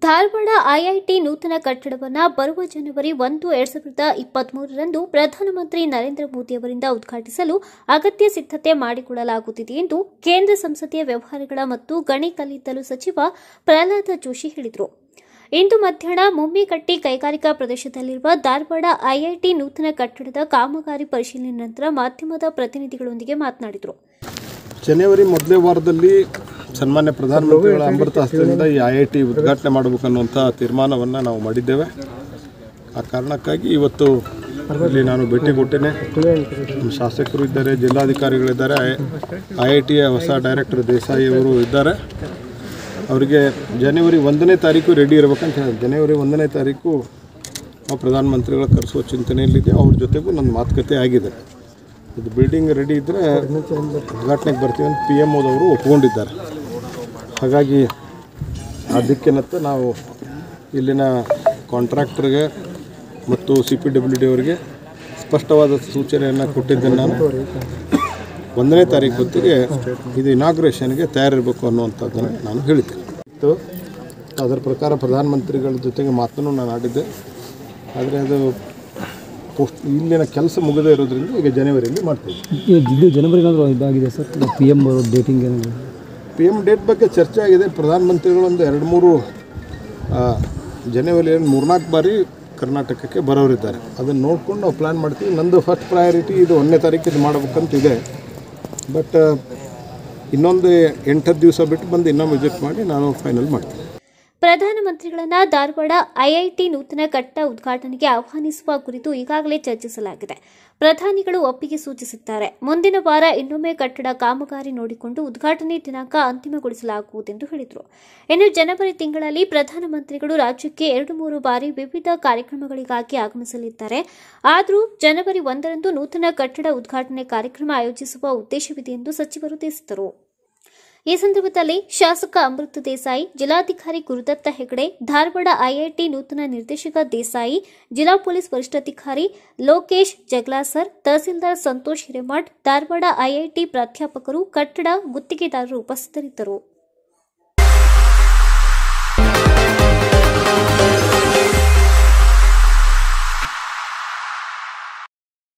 Dharwad IIT ನೂತನ ಕಟ್ಟಡವನ್ನು ಬರುವ ಜನವರಿ ಒಂದು ಎರಡ್ ಸಾವಿರದ ಇಪ್ಪತ್ಮೂರರಂದು ಪ್ರಧಾನಮಂತ್ರಿ ನರೇಂದ್ರ ಮೋದಿ ಅವರಿಂದ ಉದ್ಘಾಟಿಸಲು ಅಗತ್ಯ ಸಿದ್ಧತೆ ಮಾಡಿಕೊಳ್ಳಲಾಗುತ್ತಿದೆ ಎಂದು ಕೇಂದ್ರ ಸಂಸದೀಯ ವ್ಯವಹಾರಗಳ ಮತ್ತು ಗಣಿ ಕಲ್ಲಿದ್ದಲು ಸಚಿವ ಪ್ರಹ್ಲಾದ ಜೋಶಿ ಹೇಳಿದರು ಇಂದು ಮಧ್ಯಾಹ್ನ ಮುಮ್ಮಿಕಟ್ಟಿ ಕೈಗಾರಿಕಾ ಪ್ರದೇಶದಲ್ಲಿರುವ ಧಾರವಾಡ ಐಐಟಿ ನೂತನ ಕಟ್ಟಡದ ಕಾಮಗಾರಿ ಪರಿಶೀಲನೆ ನಂತರ ಮಾಧ್ಯಮದ ಪ್ರತಿನಿಧಿಗಳೊಂದಿಗೆ ಮಾತನಾಡಿದರು ಜನವರಿ ಮೊದಲನೇ ವಾರದಲ್ಲಿ ಸನ್ಮಾನ್ಯ ಪ್ರಧಾನಮಂತ್ರಿಗಳ ಅಮೃತ ಹಸ್ತದಿಂದ ಈ ಐ ಐ ಟಿ ಉದ್ಘಾಟನೆ ಮಾಡಬೇಕನ್ನುವಂಥ ತೀರ್ಮಾನವನ್ನು ನಾವು ಮಾಡಿದ್ದೇವೆ ಆ ಕಾರಣಕ್ಕಾಗಿ ಇವತ್ತು ಇಲ್ಲಿ ನಾನು ಭೇಟಿ ಕೊಟ್ಟೇನೆ ನಮ್ಮ ಶಾಸಕರು ಇದ್ದಾರೆ ಜಿಲ್ಲಾಧಿಕಾರಿಗಳಿದ್ದಾರೆ ಐ ಐ ಟಿಯ ಹೊಸ ಡೈರೆಕ್ಟರ್ ದೇಸಾಯಿ ಅವರು ಇದ್ದಾರೆ ಅವರಿಗೆ ಜನವರಿ ಒಂದನೇ ತಾರೀಕು ರೆಡಿ ಇರಬೇಕಂತ ಹೇಳಿದೆ ಜನವರಿ ಒಂದನೇ ತಾರೀಕು ನಾವು ಪ್ರಧಾನಮಂತ್ರಿಗಳ ಕರೆಸುವ ಚಿಂತನೆಯಲ್ಲಿದೆ ಅವ್ರ ಜೊತೆಗೂ ನನ್ನ ಮಾತುಕತೆ ಆಗಿದೆ ಇದು ಬಿಲ್ಡಿಂಗ್ ರೆಡಿ ಇದ್ದರೆ ಉದ್ಘಾಟನೆಗೆ ಬರ್ತೀವಿ ಅಂತ ಪಿ ಎಮ್ ಓದವರು ಒಪ್ಕೊಂಡಿದ್ದಾರೆ ಹಾಗಾಗಿ ಆ ದಿಕ್ಕಿನತ್ತ ನಾವು ಇಲ್ಲಿನ ಕಾಂಟ್ರಾಕ್ಟರ್ಗೆ ಮತ್ತು ಸಿ ಪಿ ಡಬ್ಲ್ಯೂ ಡಿ ಅವರಿಗೆ ಸ್ಪಷ್ಟವಾದ ಸೂಚನೆಯನ್ನು ಕೊಟ್ಟಿದ್ದೇನೆ ನಾನು ಒಂದನೇ ತಾರೀಕು ಹೊತ್ತಿಗೆ ಇದು ಇನಾಗ್ರೇಷನ್ಗೆ ತಯಾರಿರಬೇಕು ಅನ್ನುವಂಥದ್ದನ್ನು ನಾನು ಹೇಳಿದ್ದೆ ಇತ್ತು ಅದರ ಪ್ರಕಾರ ಪ್ರಧಾನಮಂತ್ರಿಗಳ ಜೊತೆಗೆ ಮಾತನ್ನು ನಾನು ಆಡಿದ್ದೆ ಆದರೆ ಅದು ಪೋಸ್ಟ್ ಇಲ್ಲಿನ ಕೆಲಸ ಮುಗದೇ ಇರೋದ್ರಿಂದ ಈಗ ಜನವರಿಯಲ್ಲಿ ಮಾಡ್ತೀವಿ ಇದು ಜನವರಿ ಏನಾದರೂ ಇದಾಗಿದೆ ಸರ್ ಪಿ ಎಮ್ ಬರೋ ಡೇಟಿಂಗ್ ಏನಾದರೂ ಪಿ ಎಮ್ ಡೇಟ್ ಬಗ್ಗೆ ಚರ್ಚೆ ಆಗಿದೆ ಪ್ರಧಾನಮಂತ್ರಿಗಳೊಂದು ಎರಡು ಮೂರು ಆ, ಜನವರಿಯಲ್ಲಿ ಮೂರ್ನಾಲ್ಕು ಬಾರಿ ಕರ್ನಾಟಕಕ್ಕೆ ಬರೋರಿದ್ದಾರೆ ಅದನ್ನು ನೋಡ್ಕೊಂಡು ನಾವು ಪ್ಲ್ಯಾನ್ ಮಾಡ್ತೀವಿ ನಂದು ಫಸ್ಟ್ ಪ್ರಯಾರಿಟಿ ಇದು ಒಂದನೇ ತಾರೀಕು ಇದು ಮಾಡ್ಬೇಕಂತ ಇದೆ ಬಟ್ ಇನ್ನೊಂದು ಎಂಟತ್ತು ದಿವಸ ಬಿಟ್ಟು ಬಂದು ಇನ್ನೊಮ್ಮೆ ವಿಸಿಟ್ ಮಾಡಿ ನಾನು ಫೈನಲ್ ಮಾಡ್ತೀನಿ ಪ್ರಧಾನಮಂತ್ರಿಗಳನ್ನ ಧಾರವಾಡ ಐಐಟಿ ನೂತನ ಕಟ್ಟಡ ಉದ್ಘಾಟನೆಗೆ ಆಹ್ವಾನಿಸುವ ಕುರಿತು ಈಗಾಗಲೇ ಚರ್ಚಿಸಲಾಗಿದೆ ಪ್ರಧಾನಿಗಳು ಒಪ್ಪಿಗೆ ಸೂಚಿಸಿದ್ದಾರೆ ಮುಂದಿನ ವಾರ ಇನ್ನೊಮ್ಮೆ ಕಟ್ಟಡ ಕಾಮಗಾರಿ ನೋಡಿಕೊಂಡು ಉದ್ಘಾಟನೆ ದಿನಾಂಕ ಅಂತಿಮಗೊಳಿಸಲಾಗುವುದೆಂದು ಹೇಳಿದರು ಇನ್ನು ಜನವರಿ ತಿಂಗಳಲ್ಲಿ ಪ್ರಧಾನಮಂತ್ರಿಗಳು ರಾಜ್ಯಕ್ಕೆ ಎರಡು ಮೂರು ಬಾರಿ ವಿವಿಧ ಕಾರ್ಯಕ್ರಮಗಳಿಗಾಗಿ ಆಗಮಿಸಲಿದ್ದಾರೆ ಆದರೂ ಜನವರಿ ಒಂದರಂದು ನೂತನ ಕಟ್ಟಡ ಉದ್ಘಾಟನೆ ಕಾರ್ಯಕ್ರಮ ಆಯೋಜಿಸುವ ಉದ್ದೇಶವಿದೆ ಎಂದು ಸಚಿವರು ತಿಳಿಸಿದರು ಈ ಸಂದರ್ಭದಲ್ಲಿ ಶಾಸಕ ಅಮೃತ ದೇಸಾಯಿ ಜಿಲ್ಲಾಧಿಕಾರಿ ಗುರುದತ್ತ ಹೆಗಡೆ ಧಾರವಾಡ ಐಐಟಿ ನೂತನ ನಿರ್ದೇಶಕ ದೇಸಾಯಿ ಜಿಲ್ಲಾ ಪೊಲೀಸ್ ವರಿಷ್ಠಾಧಿಕಾರಿ ಲೋಕೇಶ್ ಜಗ್ಲಾಸರ್ ತಹಸೀಲ್ದಾರ್ ಸಂತೋಷ್ ಹಿರೇಮಠ್ ಧಾರವಾಡ ಐಐಟಿ ಪ್ರಾಧ್ಯಾಪಕರು ಕಟ್ಟಡ ಗುತ್ತಿಗೆದಾರರು ಉಪಸ್ಥಿತರಿದ್ದರು